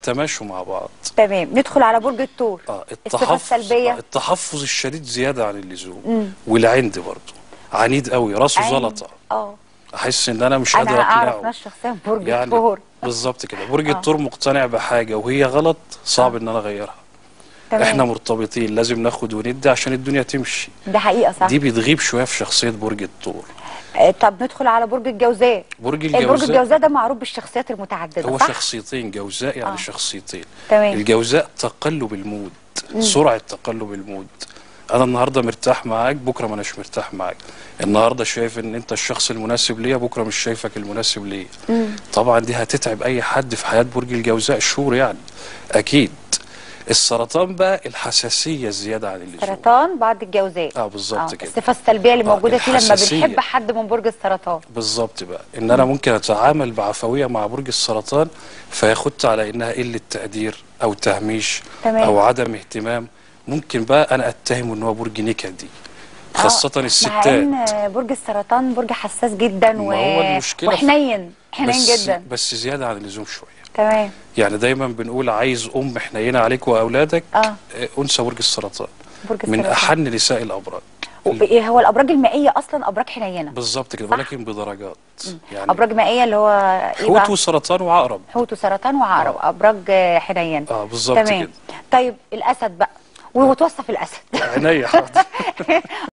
يتماشوا مع بعض تمام ندخل على برج الثور اه الصفة التحفظ السلبية آه التحفظ الشديد زياده عن اللزوم والعند برضه عنيد قوي راسه عين. زلطه اه احس ان انا مش انا قادر اعرف اقنعه ناس شخصيا برج يعني الثور بالظبط كده برج الثور مقتنع بحاجه وهي غلط صعب ان انا اغيرها تمام احنا مرتبطين لازم ناخد وندي عشان الدنيا تمشي ده حقيقه صح دي بتغيب شويه في شخصيه برج الثور آه، طب ندخل على برج الجوزاء برج البرج الجوزاء الجوزاء ده معروف بالشخصيات المتعدده هو صح شخصيتين جوزاء يعني آه. شخصيتين تمام. الجوزاء تقلب المود سرعه تقلب المود انا النهارده مرتاح معاك بكره ما اناش مرتاح معاك النهارده شايف ان انت الشخص المناسب ليا بكره مش شايفك المناسب ليا طبعا دي هتتعب اي حد في حياه برج الجوزاء شهور يعني اكيد السرطان بقى الحساسيه الزياده عن اللزوم سرطان بعد الجوزاء اه بالظبط كده الصفه السلبيه اللي آه، موجوده فيه لما الحساسية. بنحب حد من برج السرطان بالظبط بقى ان انا ممكن اتعامل بعفويه مع برج السرطان فياخدت على انها قله تقدير او تهميش تمام. او عدم اهتمام ممكن بقى انا اتهمه ان هو برج نكدي خاصه آه، مع الستات ان برج السرطان برج حساس جدا و... ما هو المشكلة في- وحنين حنين بس جدا بس زياده عن اللزوم شويه تمام يعني دايما بنقول عايز ام حنينه عليك واولادك آه. آه، انثى برج السرطان برج من السرطان احن نساء الابراج إيه هو الابراج المائيه اصلا ابراج حنينه بالظبط كده صح. ولكن بدرجات يعني ابراج مائيه اللي هو ايه حوت بقى وسرطان وعقرب حوت وسرطان وعقرب ابراج آه، حنين اه بالظبط تمام كده طيب الاسد بقى وتوصف الاسد عينيا حاضر